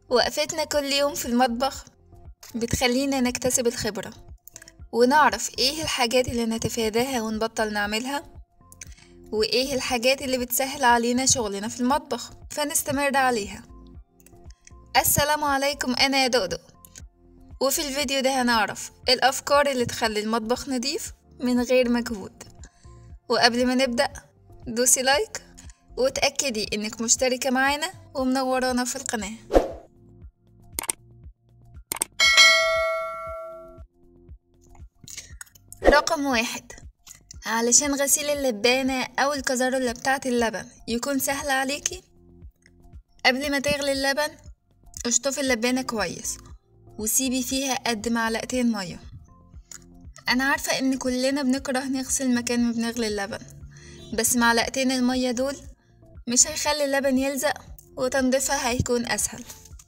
وقفتنا كل يوم في المطبخ بتخلينا نكتسب الخبرة ونعرف ايه الحاجات اللي نتفاداها ونبطل نعملها وايه الحاجات اللي بتسهل علينا شغلنا في المطبخ فنستمر عليها السلام عليكم انا يا دودو وفي الفيديو ده هنعرف الافكار اللي تخلي المطبخ نضيف من غير مجهود وقبل ما نبدأ دوسي لايك وتأكدي انك مشتركة معانا ومنورانا في القناة رقم واحد علشان غسيل اللبانة أو الكزرولة بتاعة اللبن يكون سهل عليكي قبل ما تغلي اللبن اشطفي اللبانة كويس وسيبي فيها قد معلقتين مية أنا عارفة إن كلنا بنكره نغسل مكان ما بنغلي اللبن بس معلقتين المية دول مش هيخلي اللبن يلزق وتنظيفها هيكون أسهل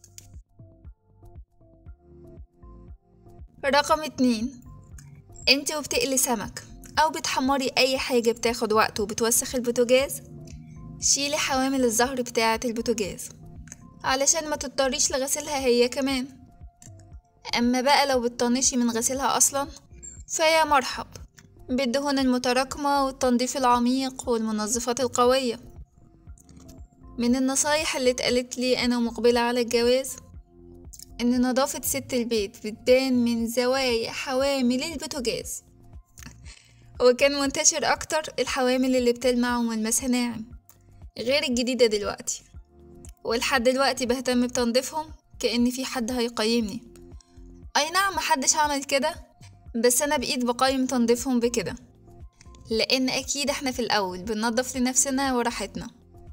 رقم اتنين انت وبتقلي سمك او بتحمري اي حاجة بتاخد وقت وبتوسخ البوتاجاز شيلي حوامل الزهر بتاعة البوتاجاز علشان ما تضطريش لغسلها هي كمان اما بقى لو بتطنشي من غسيلها اصلا فيا مرحب بالدهون المتراكمة والتنظيف العميق والمنظفات القوية من النصايح اللي اتقالت لي انا ومقبلة على الجواز ان نظافة ست البيت بتبان من زوايا حوامل البوتاجاز وكان منتشر اكتر الحوامل اللي بتلمع وملمسها ناعم غير الجديدة دلوقتي ولحد دلوقتي بهتم بتنظيفهم كأن في حد هيقيمني اي نعم محدش عمل كده بس انا بقيت بقيم تنظيفهم بكده لان اكيد احنا في الاول بننضف لنفسنا وراحتنا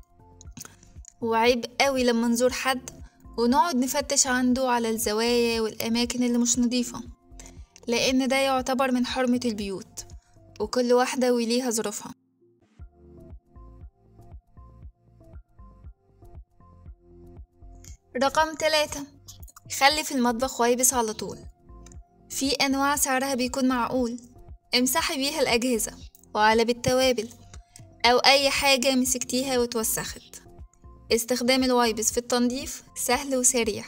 وعيب قوي لما نزور حد ونقعد نفتش عنده على الزوايا والأماكن اللي مش نضيفة لأن ده يعتبر من حرمة البيوت وكل واحدة وليها ظروفها رقم تلاتة خلي في المطبخ وايبس على طول في أنواع سعرها بيكون معقول امسحي بيها الأجهزة وعلب التوابل أو أي حاجة مسكتيها وتوسخت استخدام الوايبس في التنظيف سهل وسريع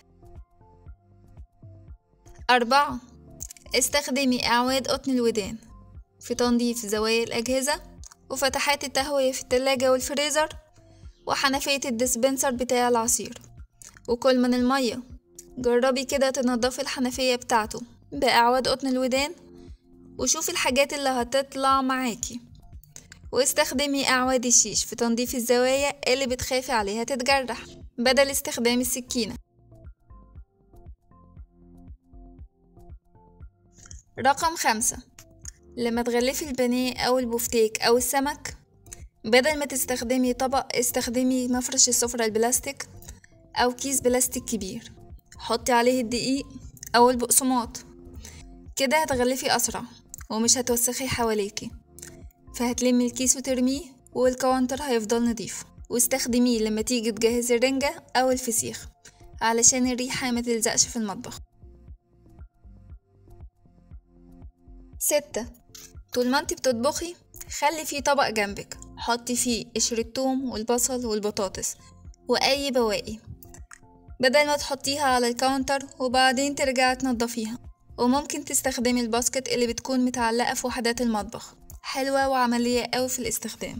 أربعة استخدمي أعواد قطن الودان في تنظيف زوايا الأجهزة وفتحات التهوية في التلاجة والفريزر وحنفية الديسبنسر بتاع العصير وكل من المية جربي كده تنضفي الحنفية بتاعته بأعواد قطن الودان وشوفي الحاجات اللي هتطلع معاكي واستخدمي أعواد الشيش في تنظيف الزوايا اللي بتخافي عليها تتجرح بدل استخدام السكينة رقم خمسة لما تغلفي البانيه أو البفتيك أو السمك بدل ما تستخدمي طبق استخدمي مفرش السفرة البلاستيك أو كيس بلاستيك كبير حطي عليه الدقيق أو البقسماط كده هتغلفي أسرع ومش هتوسخي حواليكي فهتلمي الكيس وترميه والكاونتر هيفضل نضيف واستخدميه لما تيجي تجهزي الرنجة أو الفسيخ علشان الريحة ما تلزقش في المطبخ ستة طول ما انت بتطبخي خلي فيه طبق جنبك حطي فيه قشر الثوم والبصل والبطاطس وأي بواقي بدل ما تحطيها على الكاونتر وبعدين ترجعي تنضفيها وممكن تستخدمي الباسكت اللي بتكون متعلقة في وحدات المطبخ حلوة وعملية أوي في الاستخدام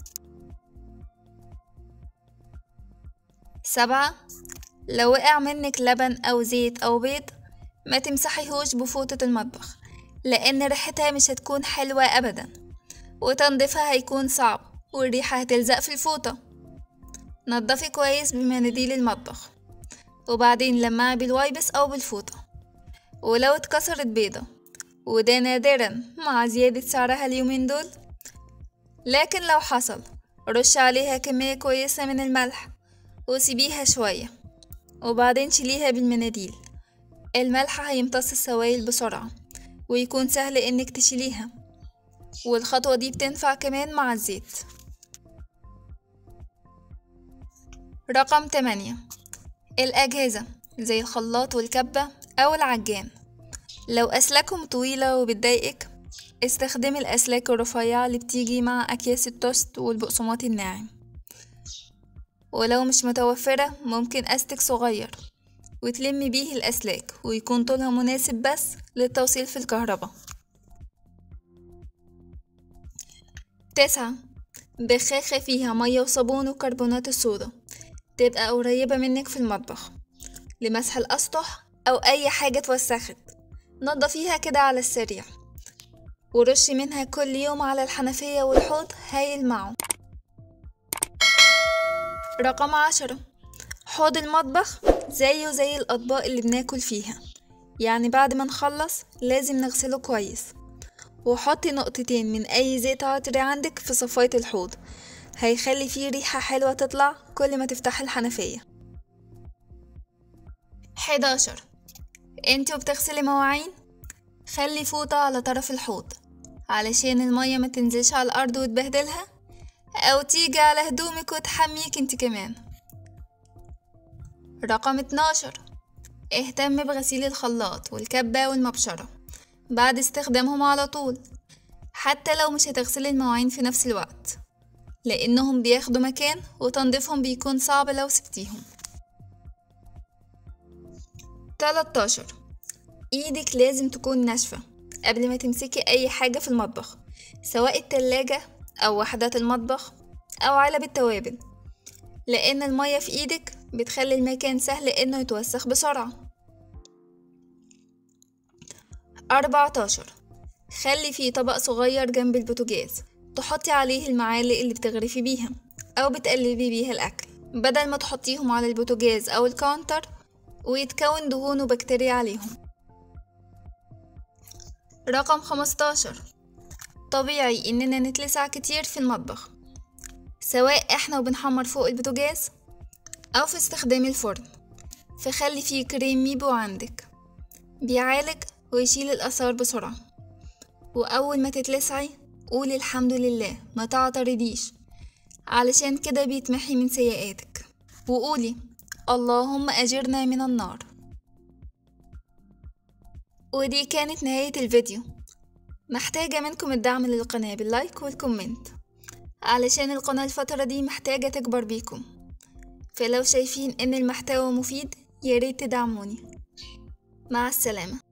سبعة لو وقع منك لبن أو زيت أو بيض ما تمسحيهوش بفوطة المطبخ لأن ريحتها مش هتكون حلوة أبدا وتنظيفها هيكون صعب والريحة هتلزق في الفوطة نضفي كويس بمناديل المطبخ وبعدين لمعي بالوايبس أو بالفوطة ولو اتكسرت بيضة وده نادرا مع زيادة سعرها اليومين دول لكن لو حصل رش عليها كمية كويسة من الملح وسيبيها شوية وبعدين شيليها بالمناديل الملح هيمتص السوائل بسرعة ويكون سهل انك تشيليها والخطوة دي بتنفع كمان مع الزيت رقم تمانية الأجهزة زي الخلاط والكبة أو العجان لو أسلاكهم طويلة وبتضايقك استخدمي الأسلاك الرفيعة اللي بتيجي مع أكياس التوست والبقسماط الناعم ولو مش متوفرة ممكن أستك صغير وتلمي بيه الأسلاك ويكون طولها مناسب بس للتوصيل في الكهرباء تسعة بخاخة فيها مية وصابون وكربونات الصودا تبقى قريبة منك في المطبخ لمسح الأسطح أو أي حاجة اتوسخت نضفيها كده على السريع ورشي منها كل يوم على الحنفية والحوض هيلمعوا رقم عشرة حوض المطبخ زيه زي الأطباق اللي بناكل فيها يعني بعد ما نخلص لازم نغسله كويس وحطي نقطتين من أي زيت عطري عندك في صفاية الحوض هيخلي فيه ريحة حلوة تطلع كل ما تفتحي الحنفية حداشر انتي وبتغسلي مواعين خلي فوطة على طرف الحوض علشان المية ما تنزلش على الأرض وتبهدلها أو تيجي على هدومك وتحميك انت كمان رقم اتناشر اهتم بغسيل الخلاط والكبة والمبشرة بعد استخدامهم على طول حتى لو مش هتغسلي المواعين في نفس الوقت لأنهم بياخدوا مكان وتنظيفهم بيكون صعب لو سبتيهم 13 ايدك لازم تكون ناشفة قبل ما تمسكي اي حاجة في المطبخ سواء التلاجة او وحدات المطبخ او علب التوابل لان المية في ايدك بتخلي المكان سهل انه يتوسخ بسرعة 14 خلي فيه طبق صغير جنب البوتاجاز تحطي عليه المعالق اللي بتغرفي بيها او بتقلبي بيها الاكل بدل ما تحطيهم على البوتاجاز او الكاونتر ويتكون دهون وبكتيريا عليهم رقم خمستاشر طبيعي إننا نتلسع كتير في المطبخ سواء إحنا وبنحمر فوق البوتاجاز أو في استخدام الفرن فخلي فيه كريم ميبو عندك بيعالج ويشيل الآثار بسرعة وأول ما تتلسعي قولي الحمد لله ما تعترضيش علشان كده بيتمحي من سيئاتك وقولي اللهم أجرنا من النار ودي كانت نهاية الفيديو محتاجة منكم الدعم للقناة باللايك والكومنت علشان القناة الفترة دي محتاجة تكبر بيكم فلو شايفين ان المحتوى مفيد ياريت تدعموني مع السلامة